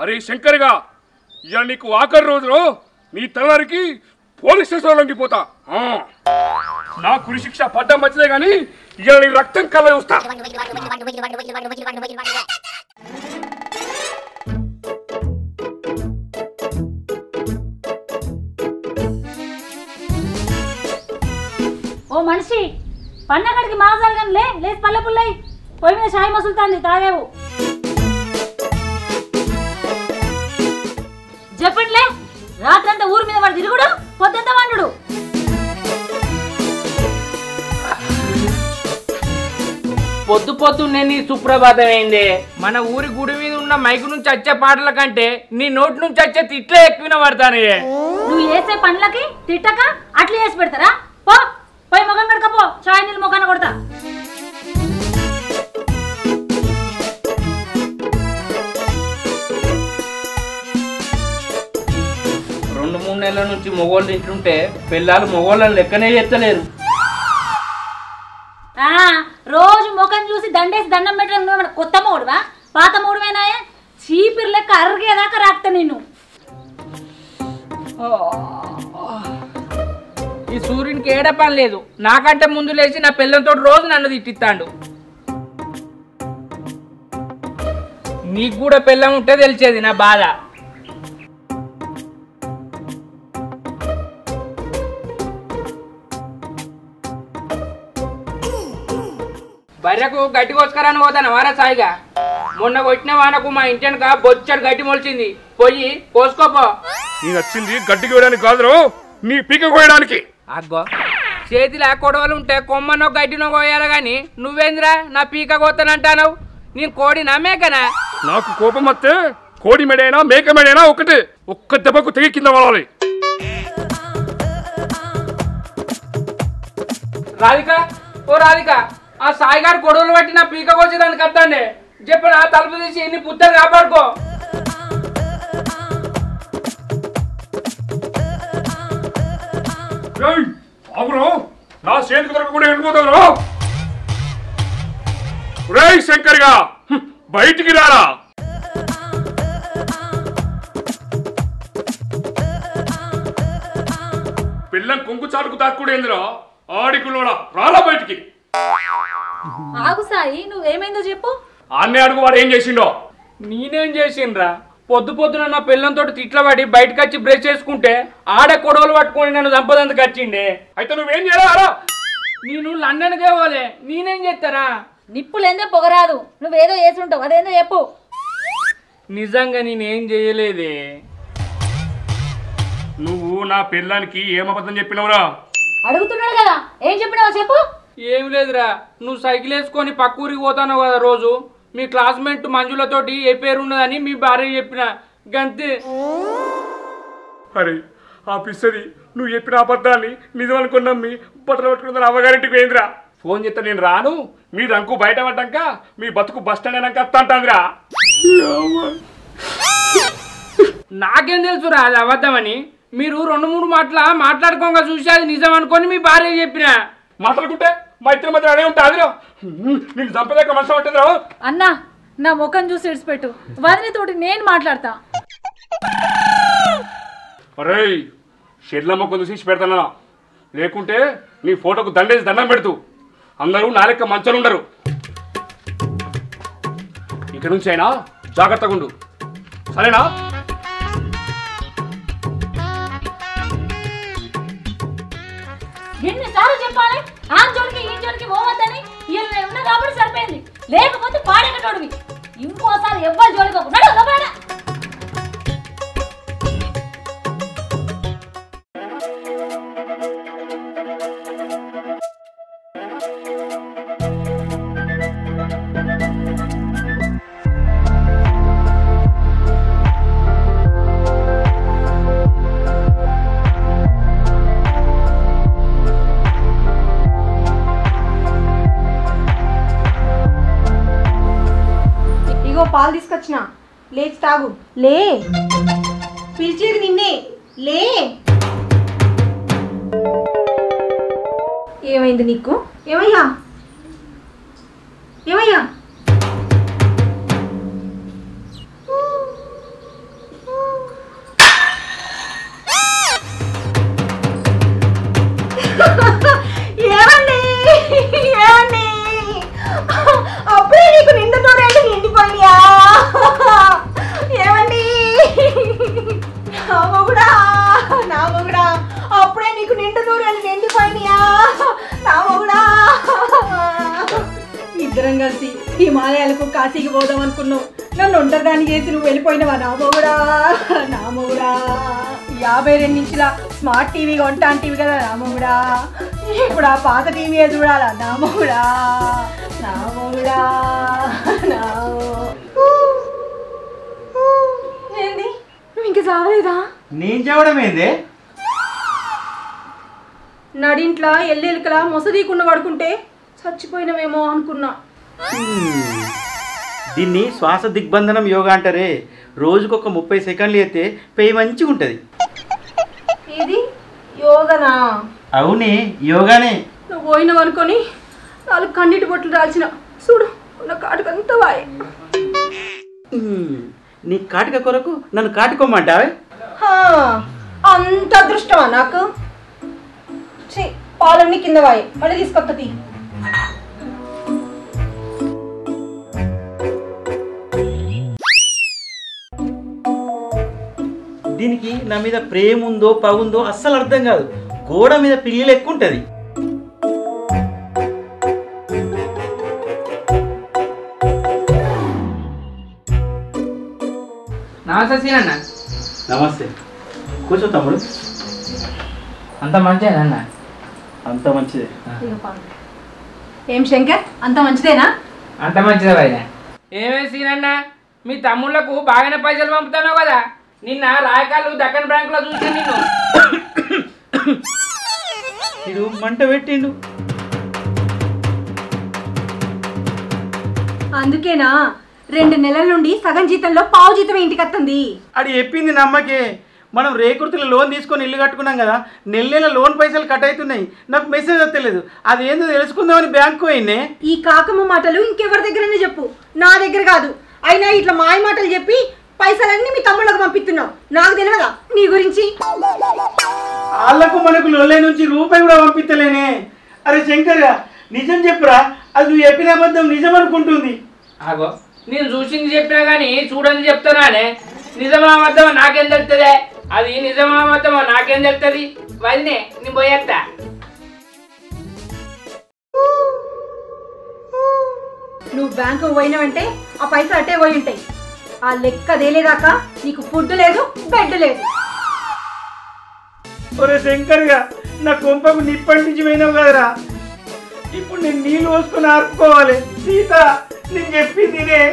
అరే శంకర్గా ఇవాళ నీకు ఆఖరి రోజులో నీ తలరికి పోలీస్ స్టేషన్లో లొంగిపోతా ఆ. నా కురి శిక్ష పడ్డం మంచిదే కానీ ఇవాళ నీ రక్తం కళ్ళ చూస్తా ఓ మనిషి పండగడికి మాసాలు కానీ లే లేచి పల్లె పుల్లయి పొయ్యి మీద షాయి మసులుతాంది తాగేవు చెప్పండిలే రాత్రంతా ఊరి మీద వాడు తిరుగుడు పొద్దుంతా వండుడు పొద్దు పొద్దున్నే నీ సుప్రభాతం అయింది మన ఊరి గుడి మీద ఉన్న మైకు నుంచి వచ్చే పాటల కంటే నీ నోటి నుంచి వచ్చే తిట్లే ఎక్కువ పడతానే నువ్వు వేసే పనులకి తిట్టక అట్లా చేసి పెడతారా పో పోయి ముఖం కడకపో చాయ్ నీళ్ళు ముఖాన కొడతా రెండు మూడు నెలల నుంచి మొగోళ్ళు తింటుంటే పిల్లలు మొగోళ్ళని లెక్కనే చేస్తలేరు ఆ, రోజు ముఖం చూసి దండేసి దండం పెట్టడం నువ్వు ఏమన్నా కొత్త మూడువా పాత మూడువేనాయే చీపిరి లెక్క అరిగేదాకా రాక్తా నిన్ను ఈ సూర్యునికి ఏడ పని లేదు నాకంటే ముందు లేచి నా పిల్లలతో రోజు నన్ను తిట్టిస్తాడు నీకు కూడా పిల్లం ఉంటే తెలిసేది నా బాధ బర్రెకు గడ్డి కోసుకరాని పోతాను వారా సాయిగా మొన్న కొట్టిన వానకు మా ఇంటినక బొచ్చడు గడ్డి మొలిచింది పోయి కోసుకోపో నీ నచ్చింది గడ్డి కోయడానికి కాదు నీ పీక కోయడానికి అగ్గో చేతిలో కొడవలు ఉంటే కొమ్మనో గడ్డినో కోయాలి కానీ నువ్వేందిరా నా పీక కోతనంటావు నేను కోడినా మేకనా నాకు కోపం వస్తే కోడి మెడైనా మేక మెడైనా ఒకటే ఒక్క దెబ్బకు తెగి కింద పడాలి రాధిక ఓ రాధిక ఆ సాయిగారు గొడవలు పట్టి నా పీక కోసేదానికి వద్దండి చెప్పిన ఆ తలుపు తీసి ఇన్ని పుత్తలు కాపాడుకో ఏయ్, ఆగురా నా చేతికి దొరకకుండా వెళ్ళిపోతావురా రేయ్ శంకర్గా హ్మ్, బయటికి రారా పిల్లం కొంగు చాటుకు తాక్కుడేందిరా ఆడికులోడా రాలా బయటికి ఆగు సాయి నువ్వేమైందో చెప్పు ఆన్నే అడుగు వాడు ఏం చేసిండో నేనేం చేసిండ్రా పొద్దు పొద్దున నా పిల్లంతో తిట్ల పడి బయటకు వచ్చి బ్రష్ చేసుకుంటే ఆడ కొడవలు పట్టుకొని నన్ను చంపదందుకు వచ్చిండే అయితే నువ్వేం చేయాలా నేను లండన్కే పోలే నేనేం చేస్తారా నిప్పులేందే పొగరాదు నువ్వేదో వేసి ఉంటావు అదేందో చెప్పు నిజంగా నేనేం చేయలేదే నువ్వు నా పిల్లానికి ఏమబద్ధం చెప్పినవురా అడుగుతున్నాడు కదా ఏం చెప్పినావో చెప్పు ఏం లేదురా నువ్వు సైకిల్ వేసుకొని పక్క ఊరికి పోతాను కదా రోజు మీ క్లాస్మేట్ మంజులతోటి ఏ పేరు ఉన్నదని మీ భార్య చెప్పిన గంతే అరే ఆ పిస్తది నువ్వు చెప్పిన అబద్ధాన్ని నిజం అనుకుని నమ్మి బట్టలు పట్టుకున్న అవ్వగారింటికి పోయిందిరా ఫోన్ చేస్తే నేను రాను మీ రంకు బయట పడ్డాక మీ బతుకు బస్ స్టాండ్ అయినాక వస్తా అంటాందిరా నాకేం తెలుసురా అది అబద్ధమని మీరు రెండు మూడు మాటల మాట్లాడుకోగా చూసి అది నిజం అనుకొని మీ భార్య చెప్పిన మాట్లాడుకుంటే మా ఇద్దరి మధ్య అదే ఉంటుంది అదిరా నేను చంపలేక మనసు పట్టిందిరా అన్నా నా ముఖం చూసి ఇడిచిపెట్టు వదినతోటి నేను మాట్లాడతా అరే షెడ్ల కొంచెం తీసి పెడతానా లేకుంటే నీ ఫోటోకు దండేసి దండం పెడుతూ అందరూ నా లెక్క మంచాలు ఉండరు ఇక నుంచి అయినా జాగ్రత్తగా ఉండు సరేనా ఎన్నిసార్లు చెప్పాలి ఆ జోలికి ఈ జోలికి పోవద్దని వీళ్ళు ఉన్న కాబట్టి సరిపోయింది లేకపోతే పాడేటోడివి ఇంకోసారి ఎవ్వరు జోలికి పోకు. నడు లోపల. ఇగో పాలు తీసుకొచ్చిన లేచి తాగు లే పిలిచేది నిన్నే లే ఏమైంది నీకు ఏమయ్యా ఏమయ్యా ఇద్దరం కలిసి హిమాలయాలకు కాశీకి పోదాం అనుకున్నావు నన్ను ఒంటరిదాన్ని చేసి నువ్వు వెళ్ళిపోయినవా నా మొగుడా నా మొగుడా యాభై రెండు ఇంచుల స్మార్ట్ టీవీ కొంటా అంటివి కదా నా మొగుడా ఇప్పుడు ఆ పాత టీవీ చూడాలా నా మొగుడా నా మొగుడా నా ఏంది నువ్వు ఇంకా చావలేదా నేను చెప్పడం ఏంది నడింట్లా ఎల్లెలుకలా మొసదీకుండా పడుకుంటే చచ్చిపోయినవేమో అనుకున్నా హ్మ్. దీన్ని శ్వాస దిగ్బంధనం యోగా అంటారే రోజుకొక ముప్పై సెకండ్లు అయితే పెయి మంచిగా ఉంటుంది ఇది యోగనా అవునే యోగానే నువ్వు పోయినావు అనుకొని నాలుగు కన్నీటి బొట్లు దాల్చిన చూడు ఉన్న కాటుకంతా వాయ్ హ్మ్. నీ కాటిక కొరకు నన్ను కాటుకోమంటావే అంత అదృష్టమా నాకు ఛీ, పాలన్నీ కింద వాయి మళ్ళీ తీసుకొస్తా తీ దీనికి నా మీద ప్రేమ ఉందో పగుందో అస్సలు అర్థం కాదు గోడ మీద పిల్లలు ఎక్కువ ఉంటుంది నమస్తే సీనన్న నమస్తే కూర్చో తమ్ముడు అంత మంచిదేనన్న అంత మంచిదే ఏం శంకర్ అంత మంచిదేనా అంత మంచిదే వదిన ఏమే సీనన్న మీ తమ్ముళ్ళకు బాగానే పైసలు పంపుతాను కదా నిన్న రాయకాలు దక్కన్ బ్యాంకులో చూసి నిన్ను ఇది మంట పెట్టిండు అందుకేనా రెండు నెలల నుండి సగం జీతంలో పావు జీతం ఇంటికి వస్తుంది అది చెప్పింది నమ్మకే మనం రేకుర్తుల లోన్ తీసుకొని ఇల్లు కట్టుకున్నాం కదా నెల నెల లోన్ పైసలు కట్ అవుతున్నాయి నాకు మెసేజ్ వస్తలేదు అది ఏందో తెలుసుకుందామని బ్యాంకు పోయినే ఈ కాకమ్మ మాటలు ఇంకెవరి దగ్గరనే చెప్పు నా దగ్గర కాదు అయినా ఇట్లా మాయ మాటలు చెప్పి పైసలన్నీ మీ తమ్ముళ్ళకు పంపిస్తున్నావు నాకు తెలియదా నీ గురించి వాళ్ళకు మనకు లొల్లే నుంచి రూపాయి కూడా పంపించలేనే అరే శంకర్గా నిజం చెప్పురా అది నువ్వు చెప్పిన అబద్ధం నిజం అనుకుంటుంది ఆగో నేను చూసింది చెప్పినా కానీ చూడని చెప్తున్నానే నిజమా అబద్ధమా నాకేం తెలుస్తుంది అది నిజమా అబద్ధమా నాకేం తెలుస్తుంది వదినే నేను పోయేస్తా నువ్వు బ్యాంకు పోయినావంటే ఆ పైసలు అట్టే పోయి ఉంటాయి ఆ లెక్క తేలేదాకా నీకు ఫుడ్ లేదు బెడ్ లేదు ఒరే శంకర్గా నా కొంపకు నిప్పంటించి పోయినావు కదరా ఇప్పుడు నేను నీళ్ళు పోసుకొని ఆర్పుకోవాలి సీత నేను చెప్పింది ఇదే.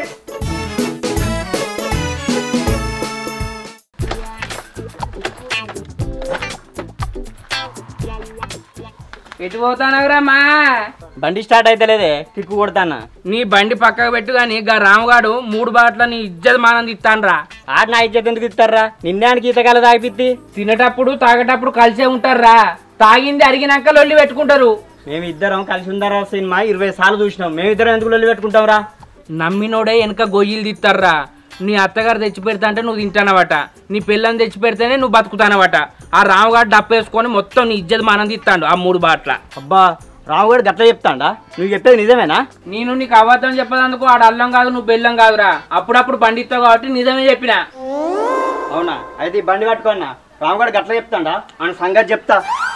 ఎటు పోతానగరా మా బండి స్టార్ట్ అయితే లేదే కిక్కు కొడతానా నీ బండి పక్కకు పెట్టు కానీ గా రాముగాడు మూడు బాట్ల నీ ఇజ్జత్ మానం ఇస్తాన్రా ఆడ నా ఇజ్జత్ ఎందుకు ఇస్తారా నిన్నే ఈతకాల తాగిపిత్తి తినేటప్పుడు తాగేటప్పుడు కలిసే ఉంటారా తాగింది అరిగినాక లొల్లి పెట్టుకుంటారు మేము ఇద్దరం కలిసి ఉందరా సినిమా ఇరవై సార్లు చూసినాం మేము ఇద్దరం ఎందుకు లొల్లి పెట్టుకుంటాం రా నమ్మినోడే వెనక గొయ్యిలు తిత్తారా నీ అత్తగారు తెచ్చి పెడతా అంటే నువ్వు తింటానవట నీ పిల్లని తెచ్చి పెడితేనే నువ్వు బతుకుతానవట ఆ రాముగాడు డప్పేసుకొని మొత్తం నీ ఇజ్జత్ మానం తిత్తాడు ఆ మూడు బాట్ల అబ్బా రావుగాడు గట్ల చెప్తాడా నువ్వు చెప్పేది నిజమేనా నేను నీకు అబద్ధం చెప్పదందుకు ఆడ అల్లం కాదు నువ్వు బెల్లం కాదురా అప్పుడప్పుడు బండిస్తావు కాబట్టి నిజమే చెప్పిన అవునా అయితే ఈ బండి పట్టుకోన్నా రావుగాడు గట్ల చెప్తాడా ఆయన సంగతి చెప్తా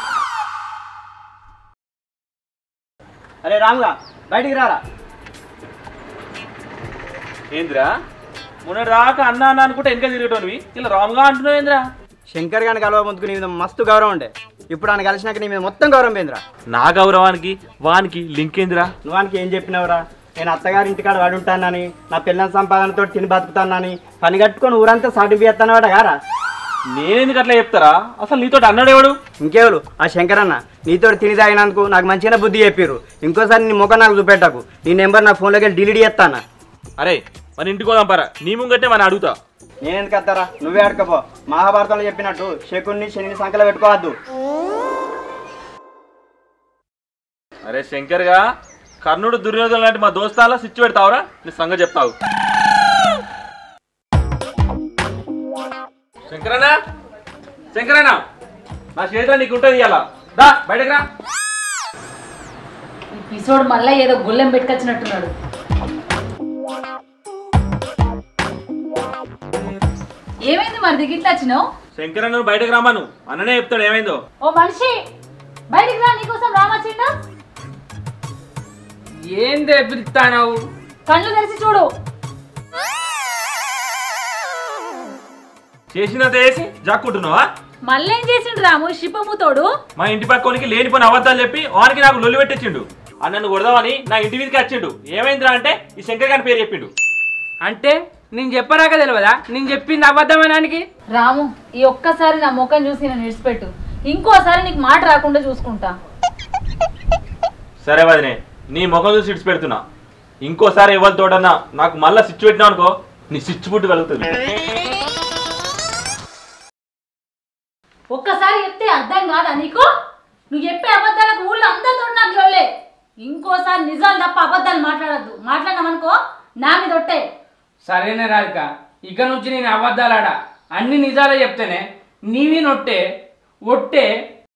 అరే రాముగా బయటికి రారా ఏంద్రా మొన్న రాక అన్న అన్న అనుకుంటే వెనక తిరిగేటోనివి ఇలా రాముగా అంటున్నావు ఏంద్రా శంకర్ గాని కలవ ముందుకు నీ మీద మస్తు గౌరవం ఉండే ఇప్పుడు ఆయన కలిసినాక నీ మీద మొత్తం గౌరవం పోయిందిరా నా గౌరవానికి వానికి లింక్ ఏందిరా నువ్వానికి ఏం చెప్పినావురా నేను అత్తగారి ఇంటికాడ వాడి ఉంటానని నా పిల్లల సంపాదనతో తిని బతుకుతానని పని కట్టుకొని ఊరంతా సాటింపు చేస్తానవాడ గారా నేనెందుకు అట్లా చెప్తారా అసలు నీతో అన్నాడు ఎవడు ఇంకేవులు ఆ శంకరన్న నీతో తిని తాగినందుకు నాకు మంచిగా బుద్ధి చెప్పారు ఇంకోసారి నీ ముఖం నాకు చూపెట్టకు నీ నెంబర్ నా ఫోన్లోకి వెళ్ళి డిలీట్ చేస్తానా అరే మన ఇంటికి పోదాం పరా నీ ముంగట్టే మన అడుగుతా నేను ఎందుకు వస్తారా నువ్వే అడకపో మహాభారతంలో చెప్పినట్టు శకుని శని సంఖ్యలో పెట్టుకోవద్దు అరే శంకర్గా కర్ణుడు దుర్యోధన లాంటి మా దోస్తాల స్విచ్ పెడతావురా నీ సంగతి చెప్తావు శంకరన్న శంకరన్న నా చేతిలో నీకు ఉంటుంది ఇవాళ దా బయటకు రా ఈ పిసోడు మళ్ళీ ఏదో గుల్లెం పెట్టుకొచ్చినట్టున్నాడు ఏమైంది మరి దిగిట్లా వచ్చినావు శంకరన్న నువ్వు బయటకు రామాను అన్ననే చెప్తాడు ఏమైందో ఓ మనిషి బయటికి రా నీకోసం రామచిండు ఏం తెపిస్తానవు కళ్ళు తెరిచి చూడు చేసినంత వేసి జాక్కుంటున్నావా మళ్ళేం చేసిండు రాము శిపముతోడు మా ఇంటి పక్కనికి లేనిపోయిన అబద్ధాలు చెప్పి వానికి నాకు లొల్లి పెట్టించిండు ఆ నన్ను కొడదామని నా ఇంటి మీదకి వచ్చిండు ఏమైందిరా అంటే ఈ శంకర్ గారి పేరు చెప్పిండు అంటే నేను చెప్పరాక తెలియదా నేను చెప్పింది అబద్ధమనానికి రాము ఈ ఒక్కసారి నా ముఖం చూసి నేను విడిచిపెట్టు ఇంకోసారి నీకు మాట రాకుండా చూసుకుంటా సరే వదినే నీ ముఖం చూసి ఇడిచి పెడుతున్నా ఇంకోసారి ఎవరి తోడన్నా నాకు మళ్ళా స్విచ్ పెట్టినావు అనుకో నీ స్విచ్ పుట్టు కలుగుతుంది ఒక్కసారి చెప్తే అర్థం కాదా నీకు నువ్వు చెప్పే అబద్ధాలకు ఊళ్ళో అందరితో నాకు లొల్లే ఇంకోసారి నిజాలు తప్ప అబద్ధాలు మాట్లాడద్దు మాట్లాడినామనుకో నా మీద ఒట్టే సరేనే రాధిక ఇక నుంచి నేను అబద్ధాలాడా అన్ని నిజాలే చెప్తేనే నీవి నొట్టే ఒట్టే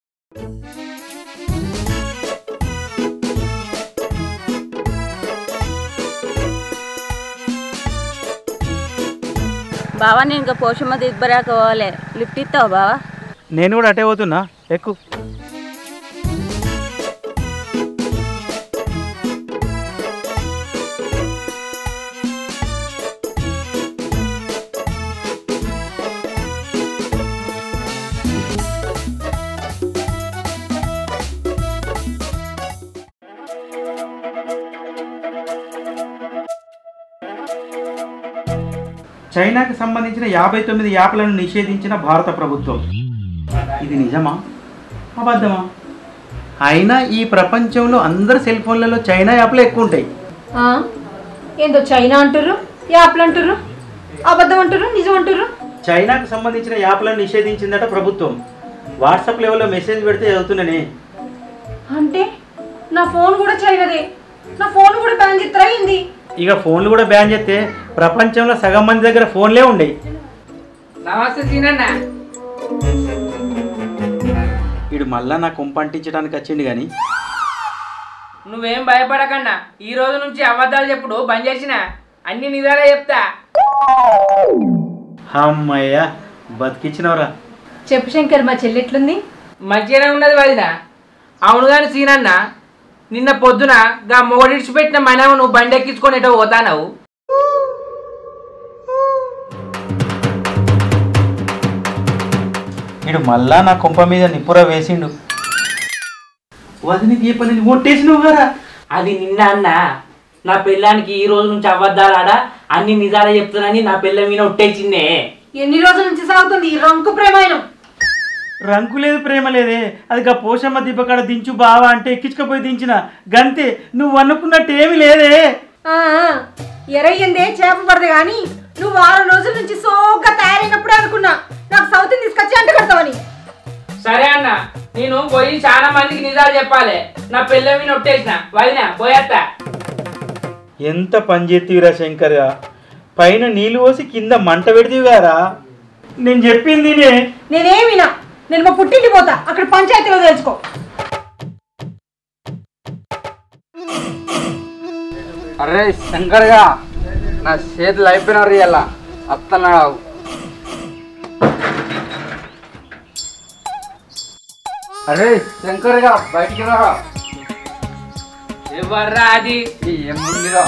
బావా నేను ఇంకా పోషమ్మ దిగ్బరాక పోవాలి లిఫ్ట్ ఇస్తావు బావా నేను కూడా అటే పోతున్నా ఎక్కువ చైనాకి సంబంధించిన యాభై తొమ్మిది యాప్లను నిషేధించిన భారత ప్రభుత్వం ఇది నిజమా అబద్ధమా అయినా ఈ ప్రపంచంలో అందరి సెల్ ఫోన్లలో చైనా యాప్లు ఎక్కువ ఉంటాయి ఆ? ఏందో చైనా అంటుర్రు యాప్లు అంటుర్రు అబద్ధం అంటుర్రు నిజం అంటుర్రు చైనాకు సంబంధించిన యాప్లను నిషేధించిందట ప్రభుత్వం వాట్సాప్ లెవెల్లో మెసేజ్ పెడితే చదువుతున్నానే అంటే నా ఫోన్ కూడా చైనదే నా ఫోన్ కూడా బ్యాన్ చేస్తారా ఏంది ఇక ఫోన్లు కూడా బ్యాన్ చేస్తే ప్రపంచంలో సగం మంది దగ్గర ఫోన్లే ఉండేవి నమస్తే సీనన్న వీడు మళ్ళా నా కుంపంటించడానికి వచ్చిండు కానీ నువ్వేం భయపడకన్నా ఈ రోజు నుంచి అబద్ధాలు చెప్పుడు బంద్ చేసిన అన్ని నిజాలే చెప్తా అమ్మయ్య బతికిచ్చినవరా చెప్పు శంకర్ మా చెల్లి ఎట్లుంది మంచిగానే ఉన్నది వదిన అవును కానీ సీనన్న నిన్న పొద్దున గా మొగడిడిచి పెట్టిన మనవ నువ్వు బండి ఎక్కించుకొని ఎటో పోతానవు వీడు మళ్ళా నా కుంప మీద నిప్పుర వేసిండు వదినికి ఏ పని ఒట్టేసినవు కదా అది నిన్న అన్న నా పెళ్ళానికి ఈ రోజు నుంచి అబద్ధాలు ఆడ అన్ని నిజాలే చెప్తున్నాని నా పెళ్ళ మీద ఒట్టేసిందే ఎన్ని రోజుల నుంచి సాగుతుంది ఈ రంకు ప్రేమాయణం రంకు లేదు ప్రేమ లేదే అది గా పోషమ్మ దీపకాడ దించు బావా అంటే ఎక్కించుకపోయి దించిన గంతే నువ్వు అనుకున్నట్టు ఏమీ లేదే ఆ, ఎరయ్యిందే చేప పడదు కానీ నువ్వు వారం రోజుల నుంచి సోగ్గా తయారైనప్పుడే అనుకున్నా నాకు సౌతిని తీసుకొచ్చి అంట కడతావని సరే అన్న నేను పోయి చాలా మందికి నిజాలు చెప్పాలి నా పెళ్ళ మీద ఒట్టేసిన వదిన పోయేస్తా ఎంత పని చేతివిరా శంకర్గా పైన నీళ్ళు పోసి కింద మంట పెడితివిగారా నేను చెప్పింది నే. నేనేమినా నేను మా పుట్టింటి పోతా అక్కడ పంచాయతీలో తెలుసుకో అరే శంకర్గా నా చేతులు అయిపోయినారు ఇలా అత్తన్నాడు అరే శంకర్గా బయటికి రా ఎవర్రా అది ఈ ఏముందిరా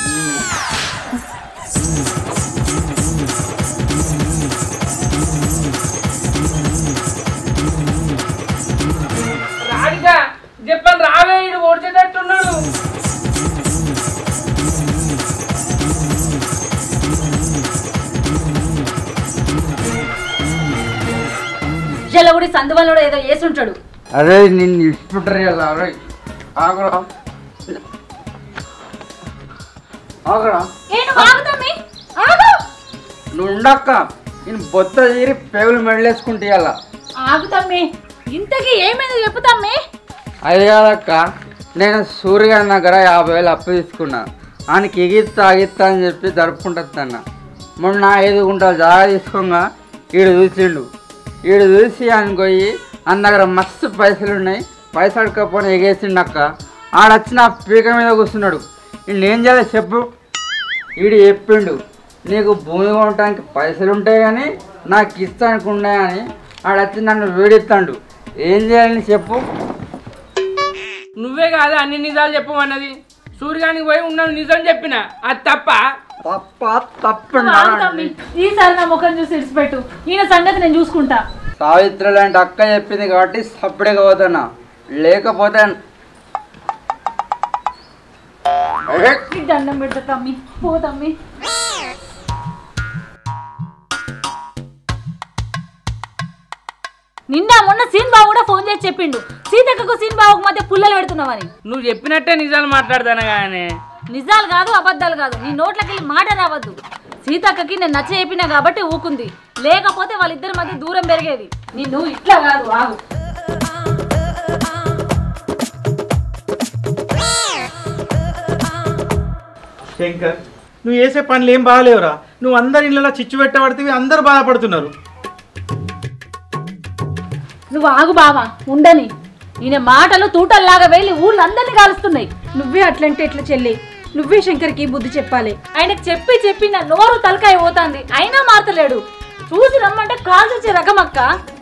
రాడిగా చెప్పాను రావే ఇడు ఓడ్చేటట్టున్నాడు జలగుడి సందువల్లో ఏదో వేసుంటాడు అరే నిన్ను ఇష్టపడరు ఇలా అరే ఆగరా ఆగరా ఏను ఆగుతామి ఆగు నువ్వు ఉండక్క నేను బొత్త తీరి పేగులు మెడలేసుకుంటే ఇలా ఆగుతామి ఇంతకీ ఏమైంది చెప్పుతామ్మి అది కాదక్క నేను సూర్యగారి దగ్గర యాభై వేలు అప్పు తీసుకున్నా ఆయనకి ఎగిత్తా అగిత్తా అని చెప్పి జరుపుకుంటున్నా మొన్న ఐదు గుంటలు జాగా తీసుకోగా ఈడు చూసిండు ఈడు చూసి ఆయన పోయి ఆయన దగ్గర మస్తు పైసలు ఉన్నాయి పైసలు అడకపోయినా ఎగేసిండు అక్క ఆడొచ్చి నా పీక మీద కూర్చున్నాడు వీళ్ళు ఏం చేయాలి చెప్పు ఈడు చెప్పిండు నీకు భూమి కొనడానికి పైసలు ఉంటాయి కానీ నాకు ఇస్తానికి ఉన్నాయని ఆడొచ్చి నన్ను వేడిస్తాడు ఏం చేయాలని చెప్పు నువ్వే కాదు అన్ని నిజాలు చెప్పమన్నది సూర్యగానికి పోయి ఉన్నాను నిజం చెప్పిన అది తప్ప తప్ప తప్పు నువ్వు ఆగు తమ్మి. ఈసారి నా ముఖం చూసి ఇడిచిపెట్టు ఈయన సంగతి నేను చూసుకుంటా సావిత్రి లాంటి అక్క చెప్పింది కాబట్టి సప్పుడేగా పోతున్నా లేకపోతే నీకు దండం పెడతా తమ్మి పో తమ్మి నిన్న మొన్న సీన్ బాబు కూడా ఫోన్ చేసి చెప్పిండు సీతక్కకు సీన్ బాబుకు మధ్య పుల్లలు పెడుతున్నావని నువ్వు చెప్పినట్టే నిజాలు మాట్లాడతాను కానీ నిజాలు కాదు అబద్ధాలు కాదు నీ నోట్లకి వెళ్ళి మాట రావద్దు సీతక్కకి నేను నచ్చ చెప్పినా కాబట్టి ఊకుంది లేకపోతే వాళ్ళిద్దరి మధ్య దూరం పెరిగేది నిన్ను ఇట్లా కాదు ఆగు శంకర్ నువ్వు చేసే పనులు ఏం బాగాలేవురా నువ్వు అందరి ఇళ్ళలో చిచ్చు పెట్టబడితే అందరూ బాధపడుతున్నారు నువ్వు ఆగు బావా ఉండని ఈయన మాటలు తూటల్లాగా వెళ్ళి ఊళ్ళందరినీ కాలుస్తున్నాయి నువ్వే అట్లంటే ఎట్లా చెల్లి నువ్వే శంకర్కి బుద్ధి చెప్పాలి ఆయనకు చెప్పి చెప్పి నా నోరు తలకాయ పోతాంది అయినా మారతలేడు చూసి రమ్మంటే కాల్ చేసే రకం అక్క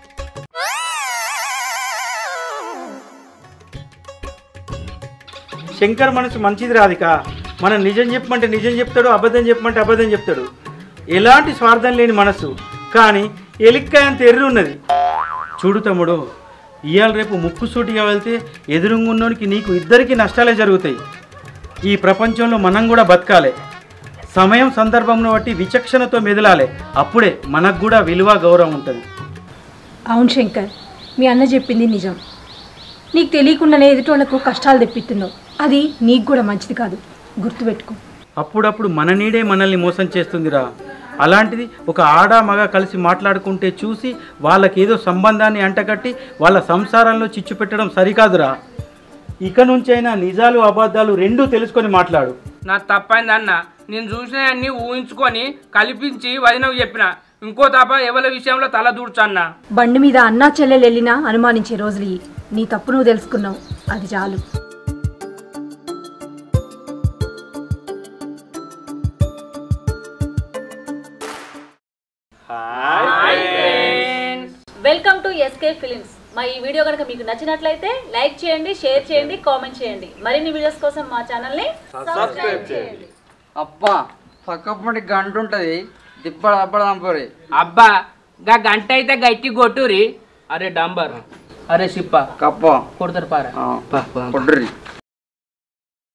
శంకర్ మనసు మంచిది రాధిక మనం నిజం చెప్పమంటే నిజం చెప్తాడు అబద్ధం చెప్పమంటే అబద్ధం చెప్తాడు ఎలాంటి స్వార్థం లేని మనసు కానీ ఎలిక్కాయంత ఎర్రి ఉన్నది చూడు తమ్ముడు ఇవాళ రేపు ముక్కు సూటిగా వెళ్తే ఎదురుగున్నోనికి నీకు ఇద్దరికి నష్టాలే జరుగుతాయి ఈ ప్రపంచంలో మనం కూడా బతకాలి సమయం సందర్భంను బట్టి విచక్షణతో మెదలాలి అప్పుడే మనకు కూడా విలువ గౌరవం ఉంటుంది అవును శంకర్ మీ అన్న చెప్పింది నిజం నీకు తెలియకుండానే ఎదుటోళ్లకు కష్టాలు తెప్పిస్తున్నావు అది నీకు కూడా మంచిది కాదు గుర్తుపెట్టుకో అప్పుడప్పుడు మన నీడే మనల్ని మోసం చేస్తుందిరా అలాంటిది ఒక ఆడ మగ కలిసి మాట్లాడుకుంటే చూసి వాళ్ళకి ఏదో సంబంధాన్ని అంటకట్టి వాళ్ళ సంసారంలో చిచ్చు పెట్టడం సరికాదురా ఇక నుంచైనా నిజాలు అబద్ధాలు రెండూ తెలుసుకొని మాట్లాడు నా తప్పైంది అన్న నేను చూసిన అన్ని ఊహించుకొని కల్పించి వదినకు చెప్పిన ఇంకో తప్ప ఎవరి విషయంలో తల దూడ్చన్న బండి మీద అన్నా చెల్లెలు వెళ్ళినా అనుమానించే రోజులు ఇవి నీ తప్పు నువ్వు తెలుసుకున్నావు అది చాలు వెల్కమ్ టు ఎస్కే ఫిలిమ్స్ మా ఈ వీడియో కనుక మీకు నచ్చినట్లయితే లైక్ చేయండి షేర్ చేయండి కామెంట్ చేయండి మరిన్ని వీడియోస్ కోసం మా ఛానల్ని సబ్స్క్రైబ్ చేయండి అబ్బా పక్కపటి గంట ఉంటుంది దిప్పడ అప్పడ దంపరి అబ్బా గా గంట అయితే గట్టి కొట్టురి అరే డంబర్ అరే సిప్ప కప్ప కొడతారు పారా కొట్టుర్రి